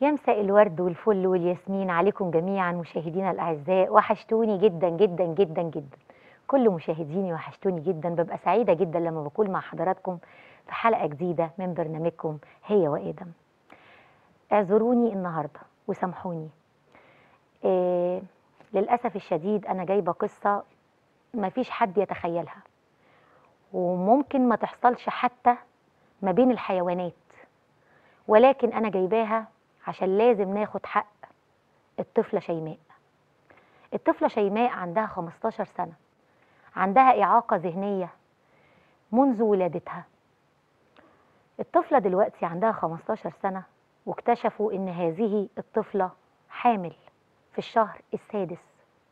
يا مساء الورد والفل والياسمين عليكم جميعا مشاهدينا الاعزاء وحشتوني جدا جدا جدا جدا كل مشاهديني وحشتوني جدا ببقى سعيده جدا لما بكون مع حضراتكم في حلقه جديده من برنامجكم هي وادم اعذروني النهارده وسامحوني آه للاسف الشديد انا جايبه قصه ما فيش حد يتخيلها وممكن ما تحصلش حتى ما بين الحيوانات ولكن انا جايباها عشان لازم ناخد حق الطفله شيماء الطفله شيماء عندها 15 سنه عندها اعاقه ذهنيه منذ ولادتها الطفله دلوقتي عندها 15 سنه واكتشفوا ان هذه الطفله حامل في الشهر السادس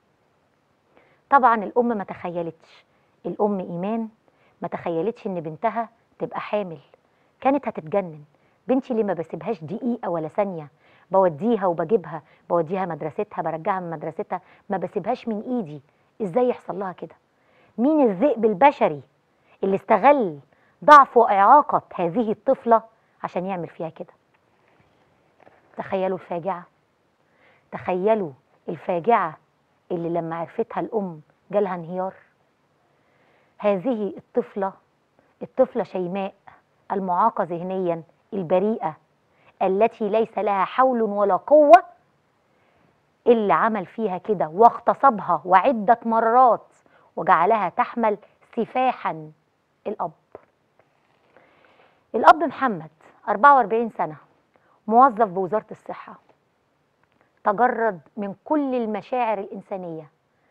طبعا الام ما تخيلتش الام ايمان ما تخيلتش ان بنتها تبقى حامل كانت هتتجنن بنتي اللي ما بسيبهاش دقيقه ولا ثانيه بوديها وبجيبها بوديها مدرستها برجعها من مدرستها ما بسيبهاش من ايدي ازاي يحصل لها كده مين الذئب البشري اللي استغل ضعف واعاقه هذه الطفله عشان يعمل فيها كده تخيلوا الفاجعه تخيلوا الفاجعه اللي لما عرفتها الام جالها انهيار هذه الطفله الطفله شيماء المعاقه ذهنيا البريئه التي ليس لها حول ولا قوه اللي عمل فيها كده واغتصبها وعده مرات وجعلها تحمل سفاحا الاب الاب محمد 44 سنه موظف بوزاره الصحه تجرد من كل المشاعر الانسانيه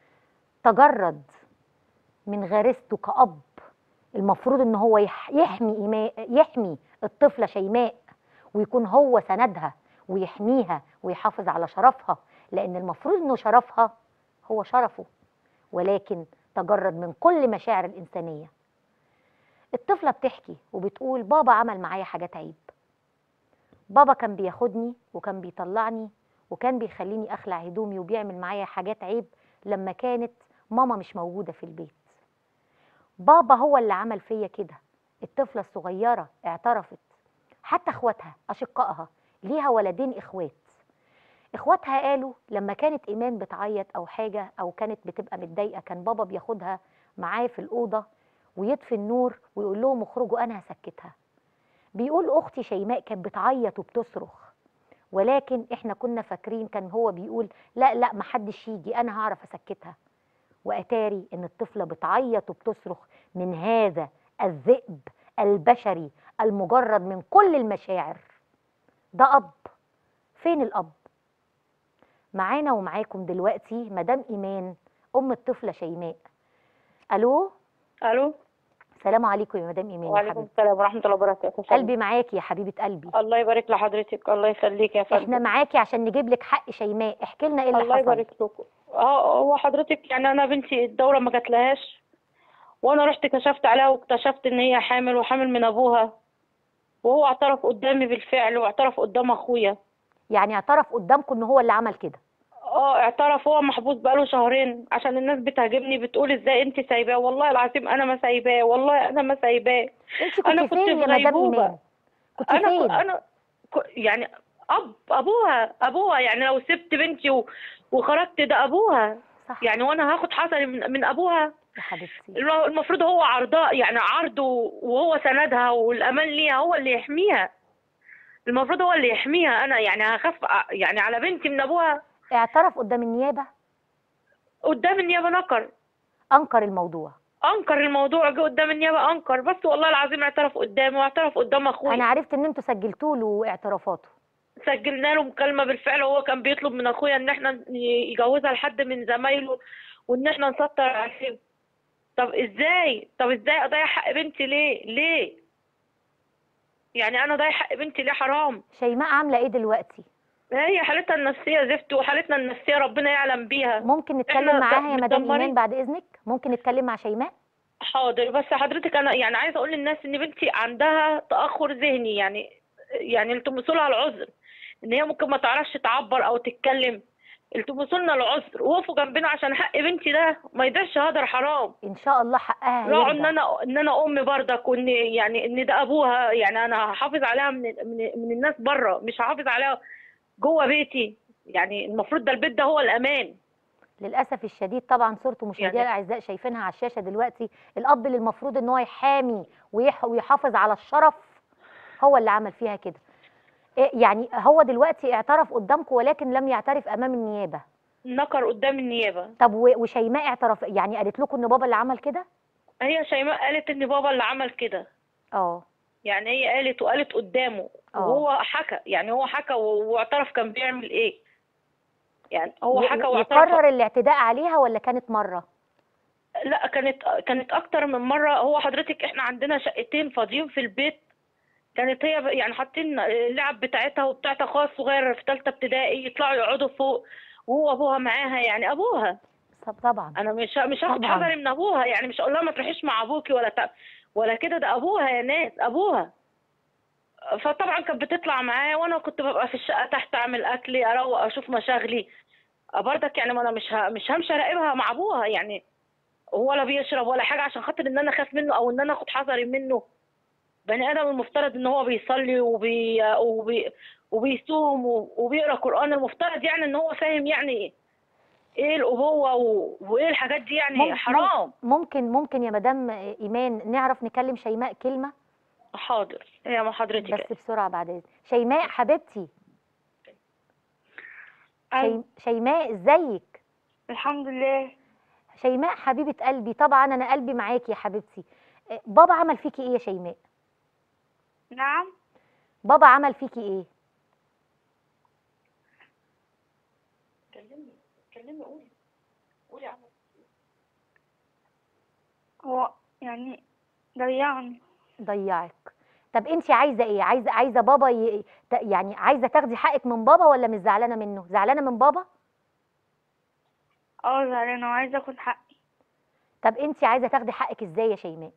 تجرد من غريزته كأب المفروض ان هو يحمي إيماء يحمي الطفله شيماء ويكون هو سندها ويحميها ويحافظ على شرفها لان المفروض انه شرفها هو شرفه ولكن تجرد من كل مشاعر الانسانيه الطفله بتحكي وبتقول بابا عمل معايا حاجات عيب بابا كان بياخدني وكان بيطلعني وكان بيخليني اخلع هدومي وبيعمل معايا حاجات عيب لما كانت ماما مش موجوده في البيت بابا هو اللي عمل فيا كده الطفله الصغيره اعترفت حتى اخواتها اشقائها ليها ولدين اخوات اخواتها قالوا لما كانت ايمان بتعيط او حاجه او كانت بتبقى متضايقه كان بابا بياخدها معاه في الاوضه ويطفي النور ويقول لهم اخرجوا انا هسكتها بيقول اختي شيماء كانت بتعيط وبتصرخ ولكن احنا كنا فاكرين كان هو بيقول لا لا محدش يجي انا هعرف اسكتها واتاري ان الطفله بتعيط وبتصرخ من هذا الذئب البشري المجرد من كل المشاعر ده اب فين الاب معانا ومعاكم دلوقتي مدام ايمان ام الطفله شيماء الو الو السلام عليكم يا مدام ايمان يا وعليكم حبيبتي السلام ورحمه الله وبركاته قلبي معاكي يا حبيبه قلبي الله يبارك لحضرتك الله يخليك يا فندم احنا معاكي عشان نجيب لك حق شيماء احكي لنا ايه اللي الله حصل يبارك لكم اه هو حضرتك يعني انا بنتي الدوره ما جاتلهاش وانا رحت كشفت عليها واكتشفت ان هي حامل وحامل من ابوها وهو اعترف قدامي بالفعل واعترف قدام اخويا يعني اعترف قدامكم ان هو اللي عمل كده اه اعترف هو محبوس بقاله شهرين عشان الناس بتهاجمني بتقول ازاي انت سايباه والله العظيم انا ما سايباه والله انا ما سايباه انت أنا كنت كنت فين يا في مدام غيبوبة. ايمان كنت انا فين ك- انا ك- يعني اب ابوها ابوها يعني لو سبت بنتي و- وخرجت ده ابوها صح يعني وانا هاخد حصري من, من ابوها يا حبيبتي الم- المفروض هو عرضاء يعني عرضه وهو سندها والامان ليها هو اللي يحميها المفروض هو اللي يحميها انا يعني هخاف ع- يعني على بنتي من ابوها اعترف قدام النيابه قدام النيابه نكر انكر الموضوع انكر الموضوع جه قدام النيابه انكر بس والله العظيم اعترف قدامي واعترف قدام اخوي انا عرفت ان انتوا سجلتوا له اعترافاته سجلنا له مكالمه بالفعل وهو كان بيطلب من اخويا ان احنا يجوزها لحد من زمايله وان احنا نسطر عليه طب ازاي طب ازاي اضيع حق بنتي ليه ليه يعني انا ضايع حق بنتي ليه حرام شيماء عامله ايه دلوقتي هي حالتها النفسيه زفت وحالتنا النفسيه ربنا يعلم بيها ممكن نتكلم إحنا معاها يا مدام متدمرين. ايمان بعد اذنك ممكن نتكلم مع شيماء حاضر بس حضرتك انا يعني عايزه اقول للناس ان بنتي عندها تاخر ذهني يعني يعني التمسوا لها العذر ان هي ممكن ما تعرفش تعبر او تتكلم التمسوا لنا العذر وقفوا جنبنا عشان حق بنتي ده ما يضيعش هدر حرام ان شاء الله حقها راعوا ان هيرجع انا ان انا ام برضك وان يعني ان ده ابوها يعني انا هحافظ عليها من من, من الناس بره مش هحافظ عليها جوه بيتي يعني المفروض ده البيت ده هو الامان للاسف الشديد طبعا صورته مشاهدينا يعني- الاعزاء شايفينها على الشاشه دلوقتي الاب اللي المفروض ان هو يحامي ويح- ويحافظ على الشرف هو اللي عمل فيها كده إيه يعني هو دلوقتي اعترف قدامكم ولكن لم يعترف امام النيابه نكر قدام النيابه طب و- وشيماء اعترف يعني قالت لكم ان بابا اللي عمل كده هي شيماء قالت ان بابا اللي عمل كده اه يعني هي قالت وقالت قدامه اه. وهو حكى يعني هو حكى و- واعترف كان بيعمل ايه يعني هو و- حكى و- واعترف يقرر الاعتداء عليها ولا كانت مره لا كانت كانت اكتر من مره هو حضرتك احنا عندنا شقتين فاضيين في البيت كانت هي ب- يعني حاطين اللعب بتاعتها وبتاعت اخوها الصغير في ثالثه ابتدائي يطلعوا يقعدوا فوق وهو ابوها معاها يعني ابوها طب طبعا انا مش مش هاخد طبعاً. حذري من ابوها يعني مش هقول لها ما تروحيش مع ابوكي ولا ت... ولا كده ده ابوها يا ناس ابوها فطبعا كانت بتطلع معايا وانا كنت ببقى في الشقه تحت اعمل اكلي اروق اشوف مشاغلي برضك يعني ما انا مش ه... مش همشي اراقبها مع ابوها يعني ولا بيشرب ولا حاجه عشان خاطر ان انا اخاف منه او ان انا اخد حذري منه بني ادم المفترض ان هو بيصلي وبي... وبي... وبيصوم و- وبيقرا قران المفترض يعني ان هو فاهم يعني ايه ايه الابوه و... وايه الحاجات دي يعني مم- حرام ممكن ممكن يا مدام ايمان نعرف نكلم شيماء كلمه حاضر هي ما حضرتك بس بسرعه بعد اذنك شيماء حبيبتي أيوة. شي... شيماء ازيك الحمد لله شيماء حبيبه قلبي طبعا انا قلبي معاكي يا حبيبتي إيه، بابا عمل فيكي ايه يا شيماء نعم بابا عمل فيكي ايه كلمني كلمني قولي قولي عمل هو يعني ضيعني ضيعك طب انت عايزه ايه عايزه عايزه بابا ي... ت- يعني عايزه تاخدي حقك من بابا ولا مش زعلانه منه زعلانه من بابا اه زعلانة وعايزة اخد حقي طب انت عايزه تاخدي حقك ازاي يا شيماء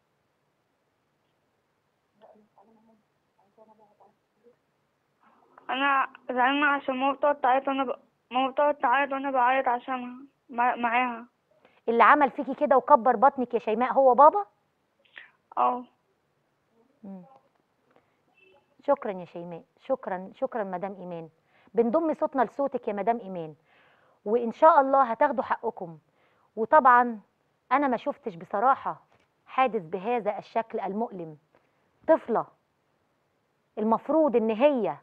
انا زعلانة عشان ماما بتقعد تعيط وانا ب... ماما بتقعد تعيط وانا بعيط عشانها مع... معاها اللي عمل فيكي كده وكبر بطنك يا شيماء هو بابا اه مم. شكرا يا شيماء شكرا شكرا مدام ايمان بنضم صوتنا لصوتك يا مدام ايمان وان شاء الله هتاخدوا حقكم وطبعا انا ما شفتش بصراحه حادث بهذا الشكل المؤلم طفله المفروض ان هي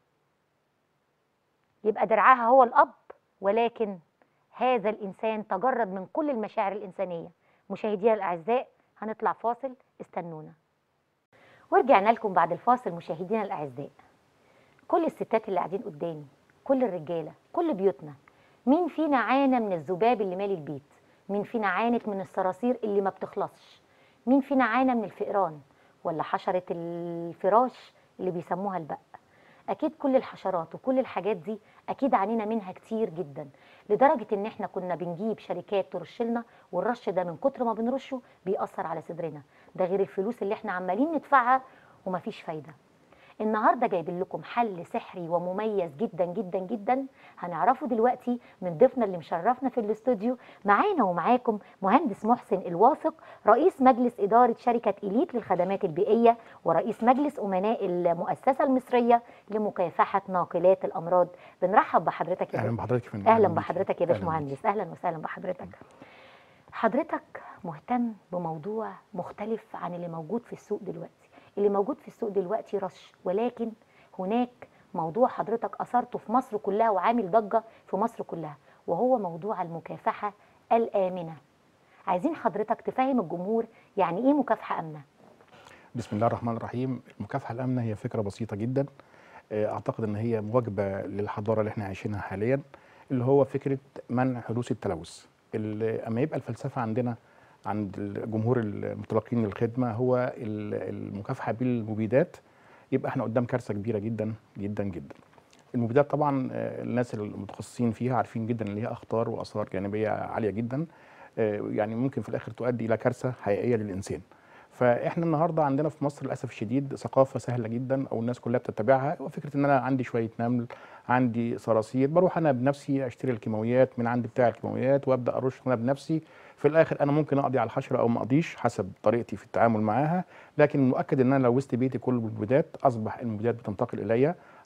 يبقى درعاها هو الاب ولكن هذا الانسان تجرد من كل المشاعر الانسانيه مشاهدينا الاعزاء هنطلع فاصل استنونا ورجعنا لكم بعد الفاصل مشاهدينا الاعزاء كل الستات اللي قاعدين قدامي كل الرجاله كل بيوتنا مين فينا عانى من الذباب اللي مالي البيت مين فينا عانت من الصراصير اللي ما بتخلصش مين فينا عانى من الفئران ولا حشره الفراش اللي بيسموها البق اكيد كل الحشرات وكل الحاجات دي اكيد عانينا منها كتير جدا لدرجه ان احنا كنا بنجيب شركات ترش لنا والرش ده من كتر ما بنرشه بيأثر على صدرنا ده غير الفلوس اللي احنا عمالين ندفعها ومفيش فايده النهارده جايبين لكم حل سحري ومميز جدا جدا جدا هنعرفه دلوقتي من ضيفنا اللي مشرفنا في الاستوديو معانا ومعاكم مهندس محسن الواثق رئيس مجلس اداره شركه اليت للخدمات البيئيه ورئيس مجلس امناء المؤسسه المصريه لمكافحه ناقلات الامراض بنرحب بحضرتك يا اهلا باشا. بحضرتك يا فندم اهلا بيك. بحضرتك يا أهلاً بيك. باشمهندس اهلا وسهلا بحضرتك حضرتك مهتم بموضوع مختلف عن اللي موجود في السوق دلوقتي اللي موجود في السوق دلوقتي رش ولكن هناك موضوع حضرتك اثرته في مصر كلها وعامل ضجه في مصر كلها وهو موضوع المكافحه الامنه عايزين حضرتك تفهم الجمهور يعني ايه مكافحه امنه بسم الله الرحمن الرحيم المكافحه الامنه هي فكره بسيطه جدا آه، اعتقد ان هي مواجبه للحضاره اللي احنا عايشينها حاليا اللي هو فكره منع حدوث التلوث اللي اما يبقى الفلسفه عندنا عند الجمهور المتلقين للخدمه هو ال- المكافحه بالمبيدات يبقى احنا قدام كارثه كبيره جدا جدا جدا المبيدات طبعا آه، الناس المتخصصين فيها عارفين جدا ان ليها اخطار واثار جانبيه عاليه جدا آه، يعني ممكن في الاخر تؤدي الى كارثه حقيقيه للانسان فاحنا النهارده عندنا في مصر للاسف الشديد ثقافه سهله جدا او الناس كلها بتتبعها وفكره ان انا عندي شويه نمل عندي صراصير بروح انا بنفسي اشتري الكيماويات من عند بتاع الكيماويات وابدا ارش انا بنفسي في الاخر انا ممكن اقضي على الحشره او ما اقضيش حسب طريقتي في التعامل معاها لكن المؤكد ان انا لو وسط بيتي كل المبيدات اصبح المبيدات بتنتقل الي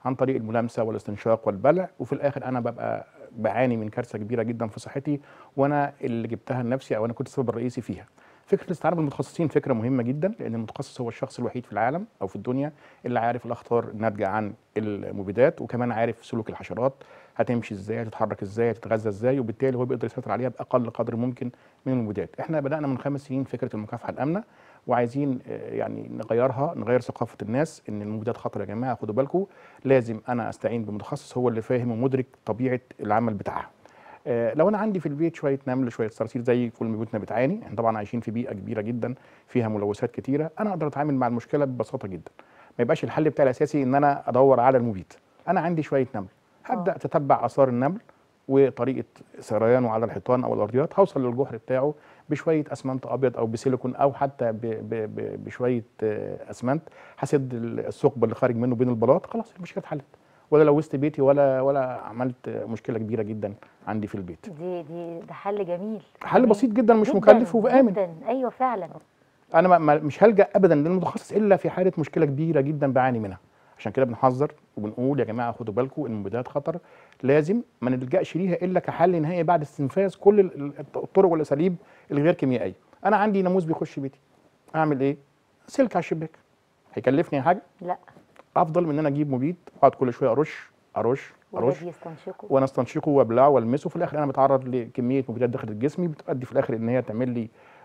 عن طريق الملامسه والاستنشاق والبلع وفي الاخر انا ببقى بعاني من كارثه كبيره جدا في صحتي وانا اللي جبتها لنفسي او انا كنت السبب الرئيسي فيها فكره الاستعانه بالمتخصصين فكره مهمه جدا لان المتخصص هو الشخص الوحيد في العالم او في الدنيا اللي عارف الاخطار الناتجه عن المبيدات وكمان عارف سلوك الحشرات هتمشي ازاي هتتحرك ازاي هتتغذى ازاي وبالتالي هو بيقدر يسيطر عليها باقل قدر ممكن من المبيدات احنا بدانا من خمس سنين فكره المكافحه الامنه وعايزين آه، يعني نغيرها نغير ثقافه الناس ان المبيدات خطر يا جماعه خدوا بالكم لازم انا استعين بمتخصص هو اللي فاهم ومدرك طبيعه العمل بتاعها آه، لو انا عندي في البيت شويه نمل شويه صراصير زي كل ما بيوتنا بتعاني احنا طبعا عايشين في بيئه كبيره جدا فيها ملوثات كتيره انا اقدر اتعامل مع المشكله ببساطه جدا ما يبقاش الحل بتاعي الاساسي ان انا ادور على المبيد انا عندي شويه نمل هبدا اتتبع اثار النمل وطريقه سريانه على الحيطان او الارضيات هوصل للجحر بتاعه بشويه اسمنت ابيض او بسيليكون او حتى ب ب ب بشويه آه، اسمنت هسد الثقب اللي خارج منه بين البلاط خلاص المشكله اتحلت ولا لوثت بيتي ولا ولا عملت مشكله كبيره جدا عندي في البيت دي دي ده حل جميل حل جميل. بسيط جدا مش جداً، مكلف وامن جدا ايوه فعلا انا ما- ما مش هلجا ابدا للمتخصص الا في حاله مشكله كبيره جدا بعاني منها عشان كده بنحذر وبنقول يا جماعه خدوا بالكم المبيدات خطر لازم ما نلجاش ليها الا كحل نهائي بعد استنفاذ كل ال- ال- الطرق والاساليب الغير كيميائيه انا عندي ناموس بيخش بيتي اعمل ايه سلك على الشباك هيكلفني حاجه لا افضل من ان انا اجيب مبيد اقعد كل شويه ارش ارش ارش ولاد يستنشقوا وانا استنشقه وابلعه والمسه في الاخر انا بتعرض لكميه مبيدات داخل جسمي بتؤدي في الاخر ان هي تعمل لي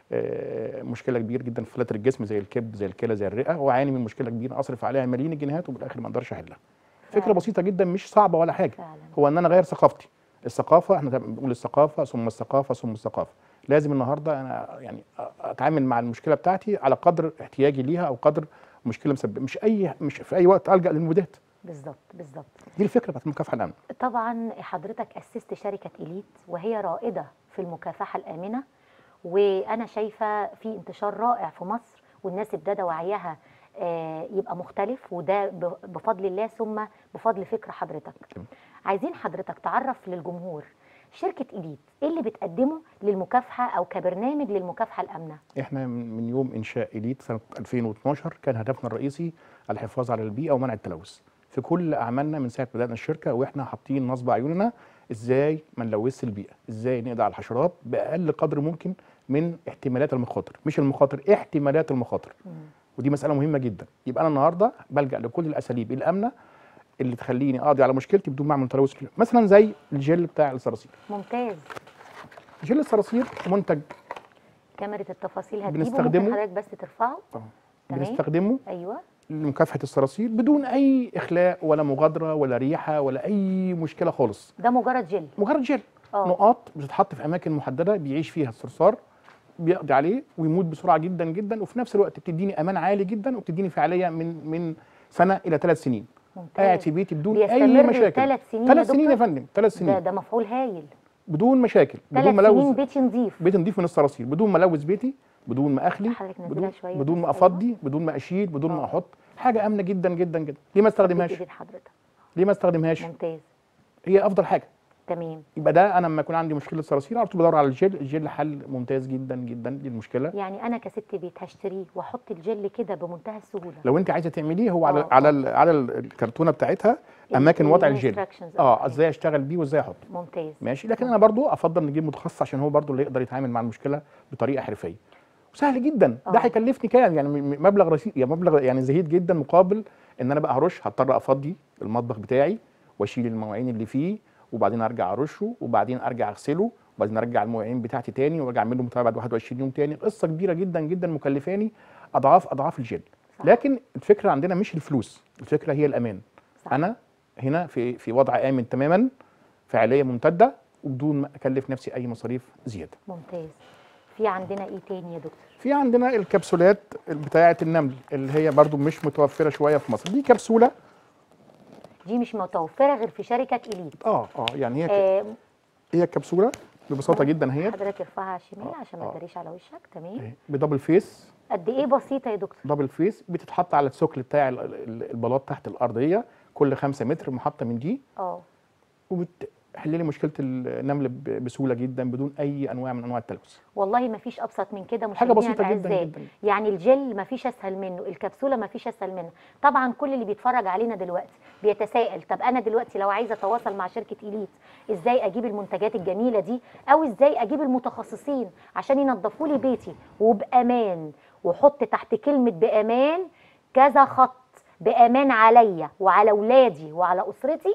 آه، مشكله كبيره جدا في فلاتر الجسم زي الكبد زي الكلى زي الرئه واعاني من مشكله كبيره اصرف عليها ملايين الجنيهات وفي الاخر ما اقدرش احلها فكره فعلا. بسيطه جدا مش صعبه ولا حاجه فعلا هو ان انا اغير ثقافتي الثقافه احنا بنقول الثقافه ثم الثقافه ثم الثقافه لازم النهارده انا يعني اتعامل مع المشكله بتاعتي على قدر احتياجي ليها او قدر مشكله مسبب مش اي مش في اي وقت الجا للمبيدات بالظبط بالظبط دي الفكره بتاعت المكافحه الامنه طبعا حضرتك أسست شركة إليت وهي رائدة في المكافحة الآمنة وأنا شايفة في انتشار رائع في مصر والناس ابتدى وعيها آه، يبقى مختلف وده ب- بفضل الله ثم بفضل فكر حضرتك تمام. عايزين حضرتك تعرف للجمهور شركة إليت إيه اللي بتقدمه للمكافحة أو كبرنامج للمكافحة الآمنة احنا من من يوم انشاء اليت سنه 2012 كان هدفنا الرئيسي الحفاظ على البيئه ومنع التلوث في كل اعمالنا من ساعه ما بدانا الشركه واحنا حاطين نصب عيوننا ازاي ما نلوثش البيئه ازاي نقضي على الحشرات باقل قدر ممكن من احتمالات المخاطر مش المخاطر احتمالات المخاطر ودي مساله مهمه جدا يبقى انا النهارده بلجا لكل الاساليب الامنه اللي تخليني اقضي على مشكلتي بدون ما اعمل تلوث كبير. مثلا زي الجل بتاع الصراصير ممتاز جل الصراصير منتج كاميرا التفاصيل هتجيبه ممكن بنستخدمه. حضرتك بس ترفعه تمام. بنستخدمه أيوه لمكافحه الصراصير بدون اي اخلاء ولا مغادره ولا ريحه ولا اي مشكله خالص ده مجرد جل مجرد جل اه نقاط بتتحط في اماكن محدده بيعيش فيها الصرصار بيقضي عليه ويموت بسرعه جدا جدا وفي نفس الوقت بتديني امان عالي جدا وبتديني فعاليه من من سنه الى ثلاث سنين قاعد ممتاز في بيتي بدون اي بيستمر مشاكل ثلاث سنين يا ثلاث سنين يا دكتور؟ فندم ثلاث ده سنين ده مفعول هايل بدون مشاكل بدون ثلاث سنين ملوث بيتي نظيف بيت نضيف من الصراصير بدون ما الوث بيتي بدون ما اخلي حضرتك نزلها بدون, شوية بدون بس، ما أيوة. افضي بدون ما اشيل بدون ما آه. احط حاجه امنه جدا جدا جدا ليه ما استخدمهاش ايد حضرتك ليه ما استخدمهاش ممتاز هي افضل حاجه تمام يبقى ده انا لما يكون عندي مشكله صراصير على طول بدور على الجل الجل حل ممتاز جدا جدا للمشكله يعني انا كست بيت هشتريه واحط الجل كده بمنتهى السهوله لو انت عايزه تعمليه هو على آه. على ال- على ال- الكرتونه بتاعتها اماكن وضع الجل instructions. اه ازاي اشتغل بيه وازاي احطه ممتاز ماشي لكن انا برضو افضل نجيب متخصص عشان هو برضو اللي يقدر يتعامل مع المشكله بطريقه حرفيه وسهل جدا ده آه. هيكلفني كام يعني م- م- مبلغ رصيد يعني مبلغ يعني زهيد جدا مقابل ان انا بقى هرش هضطر افضي المطبخ بتاعي واشيل المواعين اللي فيه وبعدين ارجع ارشه وبعدين ارجع اغسله وبعدين ارجع المواعين بتاعتي تاني وارجع اعمل له متابعه بعد 21 يوم تاني قصه كبيره جدا جدا مكلفاني اضعاف اضعاف الجل صح. لكن الفكره عندنا مش الفلوس الفكره هي الامان صح. انا هنا في في وضع امن تماما فعاليه ممتده وبدون ما اكلف نفسي اي مصاريف زياده ممتاز في عندنا ايه تاني يا دكتور في عندنا الكبسولات بتاعه النمل اللي هي برضو مش متوفره شويه في مصر دي كبسوله دي مش متوفره غير في شركه اليت اه اه يعني هي آه هي الكبسوله ببساطه جدا هي حضرتك ارفعها على الشمال آه، عشان ما آه. تداريش على وشك تمام أهي، بدبل فيس قد ايه بسيطه يا دكتور دبل فيس بتتحط على الثقل بتاع ال- ال- البلاط تحت الارضيه كل خمسة متر محطه من دي اه وبتحل لي مشكله النمل ب- بسهوله جدا بدون اي انواع من انواع التلوث والله ما فيش ابسط من كده حاجه مشاهدينا بسيطه جدا الأعزاء. جدا يعني الجل ما فيش اسهل منه الكبسوله ما فيش اسهل منها طبعا كل اللي بيتفرج علينا دلوقتي بيتساءل طب انا دلوقتي لو عايزه اتواصل مع شركه اليت ازاي اجيب المنتجات الجميله دي او ازاي اجيب المتخصصين عشان ينظفوا لي بيتي وبامان وحط تحت كلمه بامان كذا خط بامان عليا وعلى اولادي وعلى اسرتي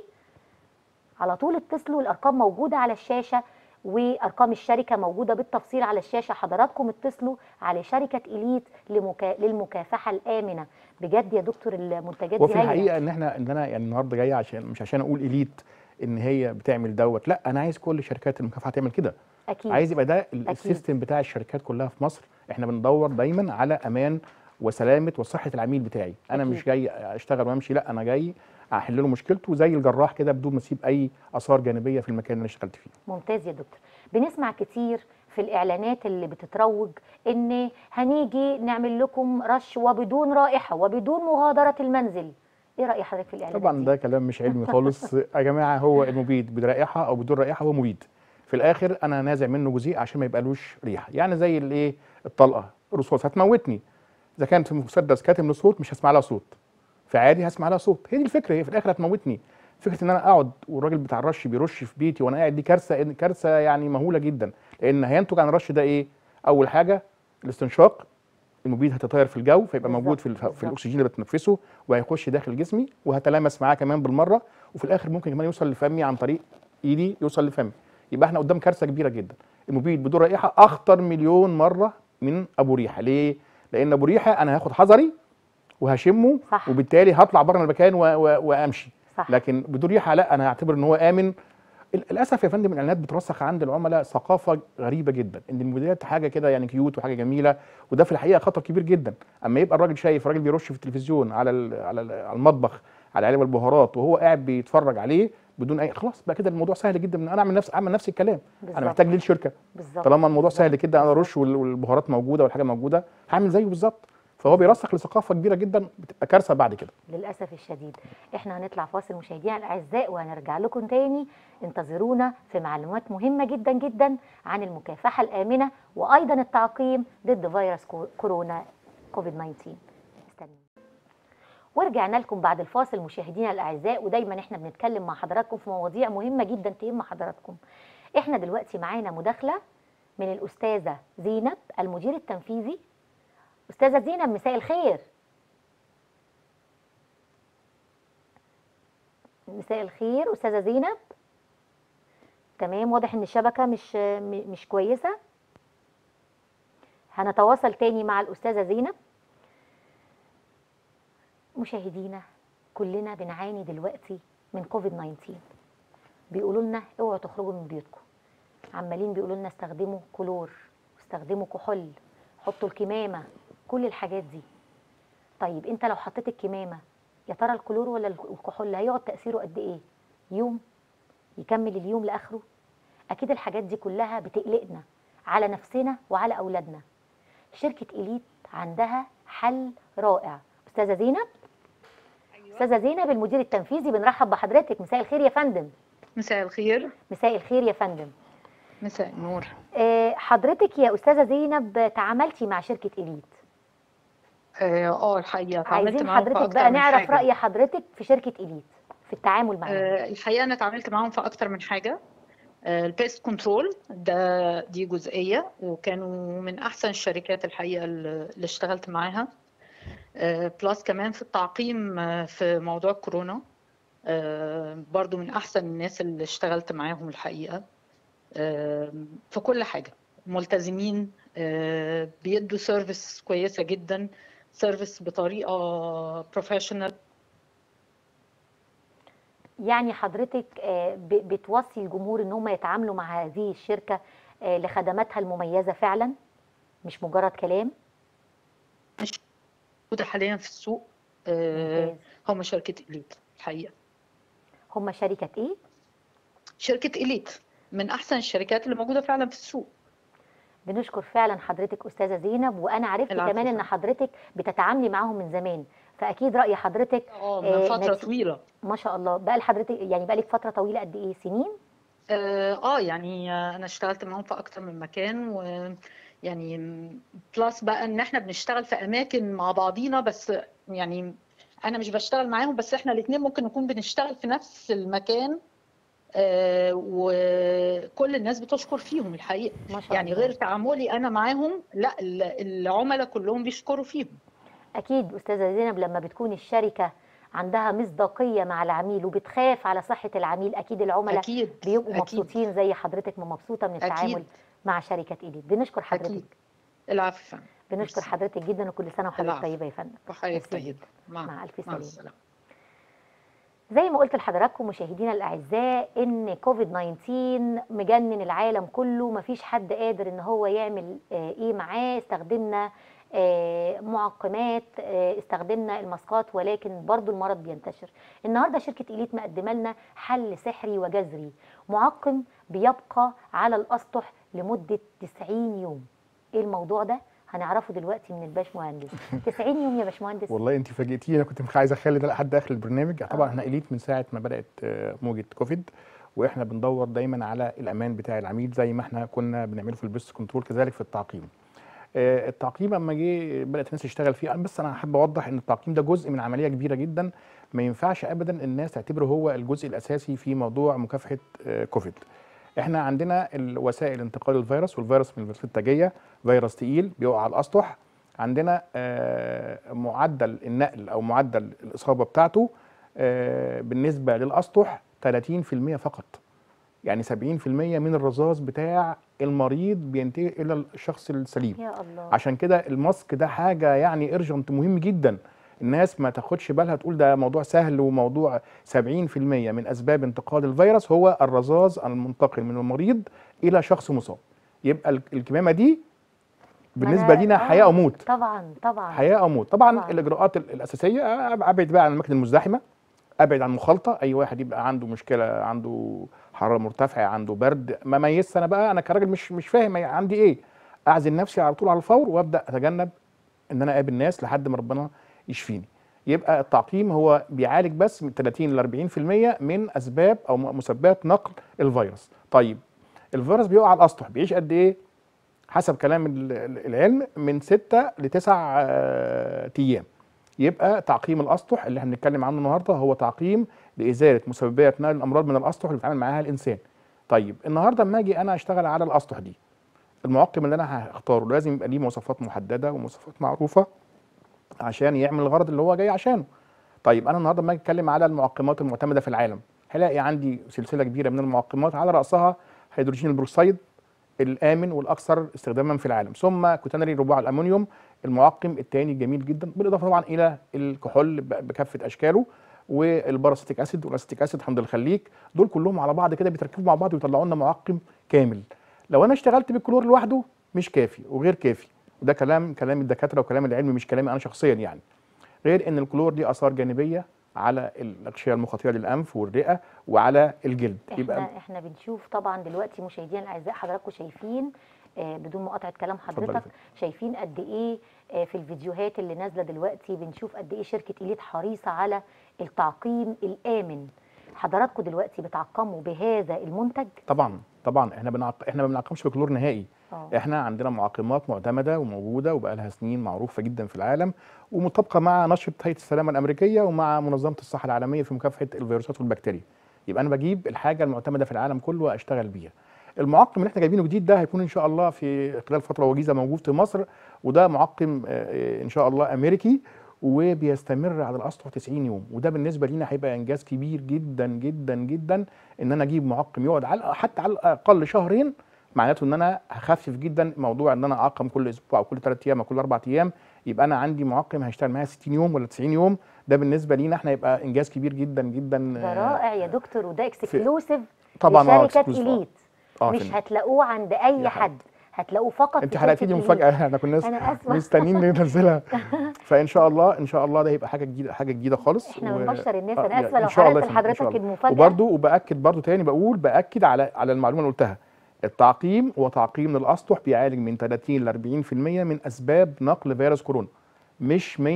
على طول اتصلوا الارقام موجوده على الشاشه وارقام الشركه موجوده بالتفصيل على الشاشه حضراتكم اتصلوا على شركه اليت لمكا... للمكافحه الامنه بجد يا دكتور المنتجات وفي دي هايله الحقيقه ان احنا ان انا يعني النهارده جاي عشان مش عشان اقول اليت ان هي بتعمل دوت لا انا عايز كل شركات المكافحه تعمل كده اكيد عايز يبقى ده ال- السيستم بتاع الشركات كلها في مصر احنا بندور دايما على امان وسلامه وصحه العميل بتاعي انا أكيد. مش جاي اشتغل وامشي لا انا جاي احل له مشكلته زي الجراح كده بدون ما اسيب اي اثار جانبيه في المكان اللي انا اشتغلت فيه ممتاز يا دكتور بنسمع كتير في الاعلانات اللي بتتروج ان هنيجي نعمل لكم رش وبدون رائحه وبدون مغادره المنزل ايه راي حضرتك في الاعلانات طبعا دي؟ ده كلام مش علمي خالص يا جماعه هو المبيد برائحه او بدون رائحه هو مبيد في الاخر انا نازع منه جزيء عشان ما يبقالوش ريحه يعني زي الايه الطلقه الرصاص هتموتني اذا كانت في مسدس كاتم له صوت مش هسمع لها صوت فعادي هسمع لها صوت هي دي الفكره هي في الاخر هتموتني فكره ان انا اقعد والراجل بتاع الرش بيرش في بيتي وانا قاعد دي كارثه كارثه يعني مهوله جدا لان هينتج عن الرش ده ايه اول حاجه الاستنشاق المبيد هتطير في الجو فيبقى بالظبط، موجود في الف- بالظبط. في الاكسجين اللي بتنفسه وهيخش داخل جسمي وهتلامس معاه كمان بالمره وفي الاخر ممكن كمان يوصل لفمي عن طريق ايدي يوصل لفمي يبقى احنا قدام كارثه كبيره جدا المبيد بدون رائحه اخطر مليون مره من ابو ريحه ليه لان ابو ريحه انا هاخد حذري وهشمه صح. وبالتالي هطلع بره المكان و... و... وامشي صح لكن بدون ريحه لا انا هعتبر ان هو امن ال- للاسف يا فندم الاعلانات بترسخ عند العملاء ثقافه غريبه جدا ان المبيدات حاجه كده يعني كيوت وحاجه جميله وده في الحقيقه خطر كبير جدا اما يبقى الراجل شايف راجل بيرش في التلفزيون على ال على, ال على المطبخ على علب البهارات وهو قاعد بيتفرج عليه بدون اي خلاص بقى كده الموضوع سهل جدا ان انا اعمل نفس اعمل نفس الكلام بالظبط. انا محتاج ليه الشركه بالظبط طالما الموضوع بالظبط. سهل كده انا ارش وال- والبهارات موجوده والحاجه موجوده هعمل زيه بالظبط فهو بيرسخ لثقافه كبيره جدا بتبقى كارثه بعد كده للاسف الشديد احنا هنطلع فاصل مشاهدينا الاعزاء وهنرجع لكم تاني انتظرونا في معلومات مهمه جدا جدا عن المكافحه الامنه وايضا التعقيم ضد فيروس كو- كورونا كوفيد 19 استنوا ورجعنا لكم بعد الفاصل مشاهدينا الاعزاء ودايما احنا بنتكلم مع حضراتكم في مواضيع مهمه جدا تهم حضراتكم احنا دلوقتي معانا مداخله من الاستاذه زينب المدير التنفيذي استاذه زينب مساء الخير مساء الخير استاذه زينب تمام واضح ان الشبكه مش م- مش كويسه هنتواصل تاني مع الاستاذه زينب مشاهدينا كلنا بنعاني دلوقتي من كوفيد 19 بيقولوا لنا اوعوا تخرجوا من بيوتكم عمالين بيقولوا لنا استخدموا كلور استخدموا كحول حطوا الكمامه كل الحاجات دي طيب انت لو حطيت الكمامه يا ترى الكلور ولا الكحول هيقعد تاثيره قد ايه يوم يكمل اليوم لاخره اكيد الحاجات دي كلها بتقلقنا على نفسنا وعلى اولادنا شركه اليت عندها حل رائع استاذه زينب استاذه زينب المدير التنفيذي بنرحب بحضرتك مساء الخير يا فندم مساء الخير مساء الخير يا فندم مساء النور آه، حضرتك يا استاذه زينب تعاملتي مع شركه اليت اه آه، الحقيقه اتعاملت عايزين معاهم في حضرتك اكتر بقى من نعرف حاجه راي حضرتك في شركه اليت في التعامل معاهم آه الحقيقه انا اتعاملت معاهم في اكتر من حاجه آه البيست كنترول ده دي جزئيه وكانوا من احسن الشركات الحقيقه اللي اللي اشتغلت معاها آه بلس كمان في التعقيم آه في موضوع كورونا آه برضو من احسن الناس اللي اشتغلت معاهم الحقيقه آه في كل حاجه ملتزمين آه بيدوا سيرفيس كويسه جدا سيرفيس بطريقه بروفيشنال يعني حضرتك آه، ب- بتوصي الجمهور ان هم يتعاملوا مع هذه الشركه آه، لخدماتها المميزه فعلا مش مجرد كلام موجوده حاليا في السوق آه ممتاز هم شركه اليت الحقيقه هم شركه ايه شركه اليت من احسن الشركات اللي موجوده فعلا في السوق بنشكر فعلا حضرتك استاذه زينب وانا عرفت العفو كمان ان فندم. حضرتك بتتعاملي معاهم من زمان فاكيد راي حضرتك اه من آه، فتره نتي- طويله ما شاء الله بقى لحضرتك يعني بقى لك فتره طويله قد ايه سنين اه آه، يعني آه، انا اشتغلت معاهم في اكتر من مكان و يعني بلس بقى ان احنا بنشتغل في اماكن مع بعضينا بس يعني انا مش بشتغل معاهم بس احنا الاثنين ممكن نكون بنشتغل في نفس المكان آه، وكل الناس بتشكر فيهم الحقيقه ما شاء يعني الله. غير تعاملي انا معاهم لا ال- العملاء كلهم بيشكروا فيهم اكيد استاذه زينب لما بتكون الشركه عندها مصداقيه مع العميل وبتخاف على صحه العميل اكيد العملاء اكيد بيبقوا أكيد. مبسوطين زي حضرتك ما مبسوطه من التعامل أكيد. مع شركه ايليت بنشكر حضرتك اكيد العفو يا فندم. بنشكر ميرسي. حضرتك جدا وكل سنه وحضرتك العفو. طيبه يا فندم وحياتي ميرسي طيبه جدا. مع, مع ألف مع سلامة. السلامه زي ما قلت لحضراتكم مشاهدينا الاعزاء ان كوفيد 19 مجنن العالم كله مفيش حد قادر ان هو يعمل آه، ايه معاه استخدمنا آه، معقمات آه، استخدمنا الماسكات ولكن برضو المرض بينتشر النهارده شركه اليت مقدمه لنا حل سحري وجذري معقم بيبقى على الاسطح لمده 90 يوم ايه الموضوع ده هنعرفه دلوقتي من الباش مهندس 90 يوم يا باشمهندس والله انت فاجئتيني انا كنت عايز اخلي ده لحد اخر البرنامج طبعا آه. احنا اليت من ساعه ما بدات آه، موجه كوفيد واحنا بندور دايما على الامان بتاع العميل زي ما احنا كنا بنعمله في البيست كنترول كذلك في التعقيم آه، التعقيم اما جه بدات الناس تشتغل فيه بس انا حابب اوضح ان التعقيم ده جزء من عمليه كبيره جدا ما ينفعش ابدا الناس تعتبره هو الجزء الاساسي في موضوع مكافحه آه، كوفيد احنا عندنا وسائل انتقال الفيروس والفيروس من الفيروسات التاجيه فيروس تقيل بيقع على الاسطح عندنا آه، معدل النقل او معدل الاصابه بتاعته آه، بالنسبه للاسطح 30% فقط يعني 70% من الرذاذ بتاع المريض بينتهي الى الشخص السليم يا الله عشان كده الماسك ده حاجه يعني ارجنت مهم جدا الناس ما تاخدش بالها تقول ده موضوع سهل وموضوع 70% من اسباب انتقال الفيروس هو الرذاذ المنتقل من المريض الى شخص مصاب يبقى ال- الكمامه دي بالنسبه أنا- لينا آه، حياه او موت طبعا طبعا حياه او موت طبعا, طبعاً. الاجراءات ال- الاساسيه أب- ابعد بقى عن الاماكن المزدحمه ابعد عن مخالطه اي واحد يبقى عنده مشكله عنده حراره مرتفعه عنده برد ما ميزت انا بقى انا كراجل مش مش فاهم عندي ايه اعزل نفسي على طول على الفور وابدا اتجنب ان انا اقابل ناس لحد ما ربنا يشفيني يبقى التعقيم هو بيعالج بس من 30 ل 40% من اسباب او م- مسببات نقل الفيروس طيب الفيروس بيقع على الاسطح بيعيش قد ايه حسب كلام ال- ال- العلم من 6 ل 9 ايام يبقى تعقيم الاسطح اللي احنا بنتكلم عنه النهارده هو تعقيم لازاله مسببات نقل الامراض من الاسطح اللي بيتعامل معاها الانسان طيب النهارده اما اجي انا اشتغل على الاسطح دي المعقم اللي انا هختاره لازم يبقى ليه مواصفات محدده ومواصفات معروفه عشان يعمل الغرض اللي هو جاي عشانه طيب انا النهارده لما اجي اتكلم على المعقمات المعتمده في العالم هلاقي عندي سلسله كبيره من المعقمات على راسها هيدروجين البروكسيد الامن والاكثر استخداما في العالم ثم كوتانري رباع الامونيوم المعقم الثاني الجميل جدا بالاضافه طبعا الى الكحول ب- بكافه اشكاله والباراسيتيك اسيد والاسيتيك اسيد حمض الخليك دول كلهم على بعض كده بيتركبوا مع بعض ويطلعوا لنا معقم كامل لو انا اشتغلت بالكلور لوحده مش كافي وغير كافي وده كلام كلام الدكاتره وكلام العلم مش كلامي انا شخصيا يعني غير ان الكلور ليه اثار جانبيه على الاغشيه المخاطيه للانف والرئه وعلى الجلد احنا احنا بنشوف طبعا دلوقتي مشاهدينا الاعزاء حضراتكم شايفين آه، بدون مقاطعه كلام اتفضل يا حضرتك فندم. شايفين قد ايه آه، في الفيديوهات اللي نازله دلوقتي بنشوف قد ايه شركه اليت حريصه على التعقيم الامن حضراتكم دلوقتي بتعقموا بهذا المنتج طبعا طبعا احنا بنعق... احنا ما بنعقمش بكلور نهائي اه احنا عندنا معقمات معتمده وموجوده وبقى لها سنين معروفه جدا في العالم ومطابقه مع نشره هيئه السلامه الامريكيه ومع منظمه الصحه العالميه في مكافحه الفيروسات والبكتيريا يبقى انا بجيب الحاجه المعتمده في العالم كله واشتغل بيها المعقم اللي احنا جايبينه جديد ده هيكون ان شاء الله في خلال فتره وجيزه موجود في مصر وده معقم آه، ان شاء الله امريكي وبيستمر على الاسطح 90 يوم وده بالنسبه لينا هيبقى انجاز كبير جدا جدا جدا ان انا اجيب معقم يقعد على حتى على الاقل شهرين معناته ان انا هخفف جدا موضوع ان انا اعقم كل اسبوع او كل ثلاث ايام او كل اربع ايام يبقى انا عندي معقم هيشتغل معايا 60 يوم ولا 90 يوم ده بالنسبه لينا احنا يبقى انجاز كبير جدا جدا ده آه، رائع يا دكتور وده اكسكلوسيف طبعا آه، لشركه exclusive، آه. اليت اه مش فين؟ هتلاقوه عند اي يا حد. حد هتلاقوه فقط انت في حرقتي شركة لي إليت. مفاجاه احنا كنا أنا آسفة. مستنيين ننزلها فان شاء الله ان شاء الله ده هيبقى حاجه جديده حاجه جديده خالص احنا و- بنبشر الناس آه، انا يعني اسفه إن لو شاء الله حرقت يا فندم، إن شاء لحضرتك الله. المفاجاه وبرده وباكد برده تاني بقول باكد على على المعلومه اللي قلتها التعقيم هو تعقيم للاسطح بيعالج من 30 ل 40% من اسباب نقل فيروس كورونا مش 100%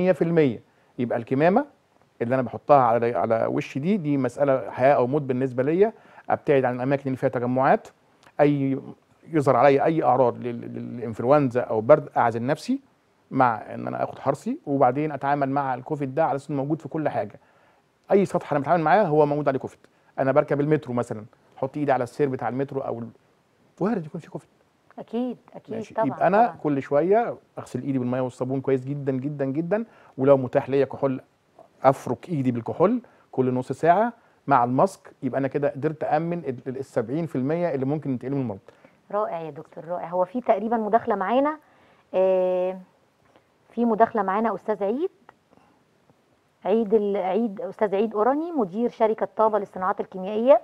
يبقى الكمامه اللي انا بحطها على على وشي دي دي مساله حياه او موت بالنسبه ليا ابتعد عن الاماكن اللي فيها تجمعات اي يظهر عليا اي اعراض لل- للانفلونزا او برد اعزل نفسي مع ان انا اخد حرصي وبعدين اتعامل مع الكوفيد ده على اساس انه موجود في كل حاجه اي سطح انا بتعامل معاه هو موجود عليه كوفيد انا بركب المترو مثلا احط ايدي على السير بتاع المترو او ال- وارد يكون في كوفيد اكيد اكيد ماشي طبعا يبقى انا طبعا. كل شويه اغسل ايدي بالميه والصابون كويس جدا جدا جدا ولو متاح ليا كحول افرك ايدي بالكحول كل نص ساعه مع الماسك يبقى انا كده قدرت امن ال ال 70% اللي ممكن ينتقلوا من المرض رائع يا دكتور رائع هو في تقريبا مداخله معانا آه، في مداخله معانا استاذ عيد عيد ال- عيد استاذ عيد اوراني مدير شركه طابه للصناعات الكيميائيه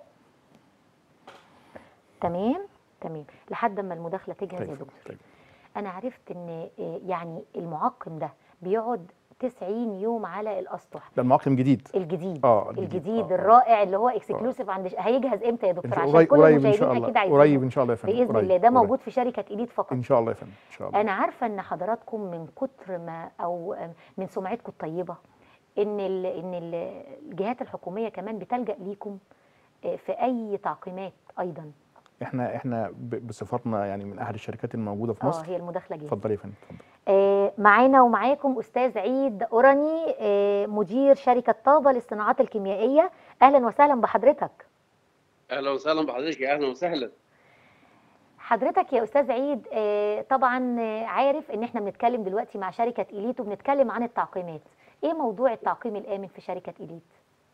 تمام تمام لحد ما المداخله تجهز يا طيب، دكتور طيب. انا عرفت ان آه، يعني المعقم ده بيقعد 90 يوم على الاسطح ده المعقم جديد الجديد آه، الجديد, الجديد. آه، آه. الرائع اللي هو اكسكلوسيف عند ش- هيجهز امتى يا إن دكتور شاء- عشان قريب كل قريب ان المشاهدين شاء الله اكيد عايزينه قريب ان شاء الله يا فندم باذن قريب، الله ده قريب. موجود في شركه اليت فقط ان شاء الله يا فندم ان شاء الله انا عارفه ان حضراتكم من كتر ما او من سمعتكم الطيبه ان ال ان ال الجهات الحكوميه كمان بتلجا ليكم آه، في اي تعقيمات ايضا احنا احنا ب- بصفتنا يعني من احد الشركات الموجوده في اه مصر هي المداخله جاهزه اتفضلي يا فندم اتفضل آه، معانا ومعاكم استاذ عيد اوراني آه، مدير شركه طابه للصناعات الكيميائيه اهلا وسهلا بحضرتك اهلا وسهلا بحضرتك يا اهلا وسهلا حضرتك يا استاذ عيد آه، طبعا آه، عارف ان احنا بنتكلم دلوقتي مع شركه اليت وبنتكلم عن التعقيمات ايه موضوع التعقيم الامن في شركه اليت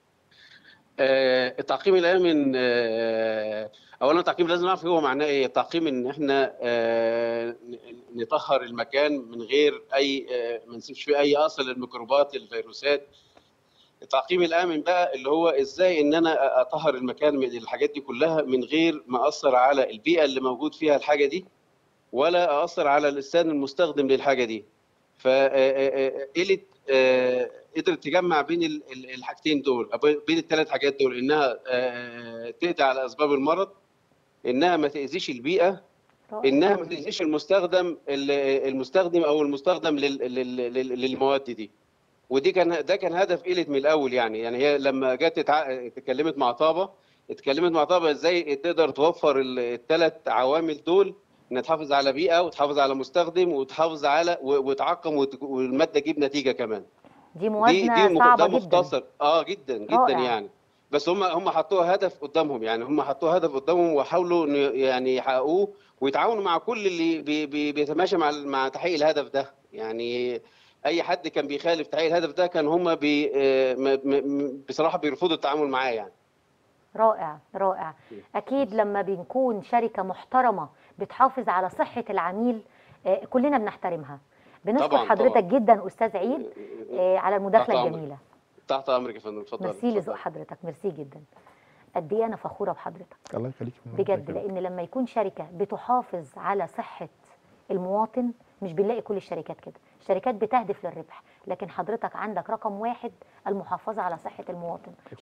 آه التعقيم الامن آه اولا التعقيم لازم نعرف هو معناه ايه التعقيم ان احنا آه ن- نطهر المكان من غير اي آه ما نسيبش فيه اي اثر للميكروبات الفيروسات التعقيم الامن بقى اللي هو ازاي ان انا اطهر المكان من الحاجات دي كلها من غير ما اثر على البيئه اللي موجود فيها الحاجه دي ولا اثر على الانسان المستخدم للحاجه دي فقلت قدرت تجمع بين ال- ال- الحاجتين دول أو بين الثلاث حاجات دول انها آه، تقضي على اسباب المرض انها ما تاذيش البيئه رائع. انها ما تاذيش المستخدم ال- المستخدم او المستخدم لل- لل- لل- للمواد دي ودي كان ده كان هدف إيلت من الاول يعني يعني هي لما جت تتع- اتكلمت مع طابه اتكلمت مع طابه ازاي تقدر توفر الثلاث عوامل دول انها تحافظ على بيئه وتحافظ على مستخدم وتحافظ على و- وتعقم وت- والماده تجيب نتيجه كمان دي دي موازنه دي مخ- صعبه ده جدا مختصر اه جدا جدا رائع. يعني بس هم هم حطوها هدف قدامهم يعني هم حطوها هدف قدامهم وحاولوا إنه يعني يحققوه ويتعاونوا مع كل اللي بي بي بيتماشى مع مع تحقيق الهدف ده يعني اي حد كان بيخالف تحقيق الهدف ده كان هم بي آه، م- م- بصراحه بيرفضوا التعامل معاه يعني رائع رائع اكيد لما بنكون شركه محترمه بتحافظ على صحه العميل آه، كلنا بنحترمها بنشكر طبعاً، حضرتك طبعاً. جدا استاذ عيد آه، على المداخله تحت أمرك. الجميله تحت امرك يا فندم اتفضل ميرسي لذوق حضرتك ميرسي جدا قد ايه انا فخوره بحضرتك الله يخليك يا فندم. بجد لان لما يكون شركه بتحافظ على صحه المواطن مش بنلاقي كل الشركات كده الشركات بتهدف للربح لكن حضرتك عندك رقم واحد المحافظه على صحه المواطن